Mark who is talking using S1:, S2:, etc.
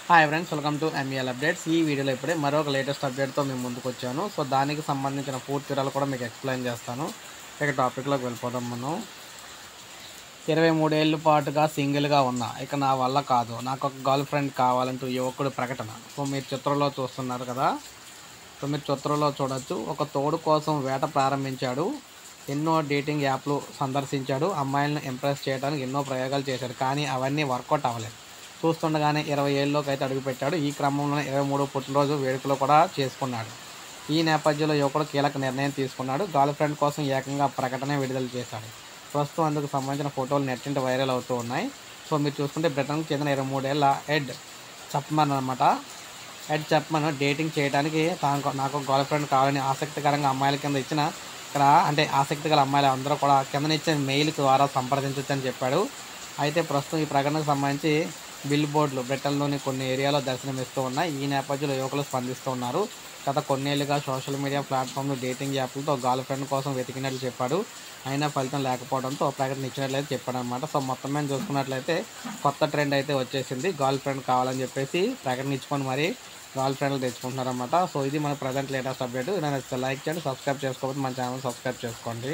S1: hi friends welcome to MEL updates ఈ వీడియోలో ఇప్పుడే మరొక లేటెస్ట్ అప్డేట్తో మేము ముందుకు వచ్చాను సో దానికి సంబంధించిన పూర్తి వివరాలు కూడా మీకు ఎక్స్ప్లెయిన్ చేస్తాను ఇక టాపిక్లోకి వెళ్ళిపోదాం మనం ఇరవై మూడేళ్ళ పాటుగా సింగిల్గా ఉన్నా ఇక నా వల్ల కాదు నాకు ఒక గర్ల్ ఫ్రెండ్ కావాలంటూ యువకుడు ప్రకటన సో మీరు చిత్రంలో చూస్తున్నారు కదా సో మీరు చిత్రంలో చూడొచ్చు ఒక తోడు కోసం వేట ప్రారంభించాడు ఎన్నో డేటింగ్ యాప్లు సందర్శించాడు అమ్మాయిలను ఇంప్రెస్ చేయడానికి ఎన్నో ప్రయోగాలు చేశాడు కానీ అవన్నీ వర్కౌట్ అవ్వలేదు చూస్తుండగానే ఇరవై ఏళ్ళలోకి అయితే అడుగుపెట్టాడు ఈ క్రమంలోనే ఇరవై మూడో పుట్టినరోజు వేడుకలు కూడా చేసుకున్నాడు ఈ నేపథ్యంలో యువకుడు కీలక నిర్ణయం తీసుకున్నాడు గర్ల్ ఫ్రెండ్ కోసం ఏకంగా ప్రకటన విడుదల చేశాడు ప్రస్తుతం అందుకు సంబంధించిన ఫోటోలు నెట్టింటి వైరల్ అవుతూ ఉన్నాయి సో మీరు చూసుకుంటే బ్రిటన్కి చెందిన ఇరవై మూడేళ్ల ఎడ్ చెప్పమని అనమాట ఎడ్ చెప్పమను డేటింగ్ చేయడానికి తాను నాకు గర్ల్ ఫ్రెండ్ కావాలని ఆసక్తికరంగా అమ్మాయిల కింద ఇచ్చిన ఇక్కడ అంటే ఆసక్తి గల అమ్మాయిలు అందరూ కూడా కింద ఇచ్చిన మెయిల్ ద్వారా సంప్రదించవచ్చు అని చెప్పాడు అయితే ప్రస్తుతం ఈ ప్రకటనకు సంబంధించి బిల్ బోర్డులు బ్రిటన్లోని కొన్ని ఏరియాలో దర్శనమిస్తూ ఉన్నాయి ఈ నేపథ్యంలో యువకులు స్పందిస్తూ ఉన్నారు గత కొన్నేళ్లుగా సోషల్ మీడియా ప్లాట్ఫామ్లు డేటింగ్ యాప్లతో గర్ల్ ఫ్రెండ్ కోసం వెతికినట్లు చెప్పాడు అయినా ఫలితం లేకపోవడంతో ప్రకటన ఇచ్చినట్లయితే చెప్పాడు అనమాట సో మొత్తం మీద చూసుకున్నట్లయితే కొత్త ట్రెండ్ అయితే వచ్చేసింది గర్ల్ ఫ్రెండ్ కావాలని చెప్పేసి ప్రకటన ఇచ్చుకొని మరి గర్ల్ ఫ్రెండ్లు తెచ్చుకుంటున్నారన్నమాట సో ఇది మన ప్రజెంట్ లేటెస్ట్ అప్డేట్ నేను లైక్ చేయండి సబ్స్క్రైబ్ చేసుకోకపోతే మన ఛానల్ సబ్స్క్రైబ్ చేసుకోండి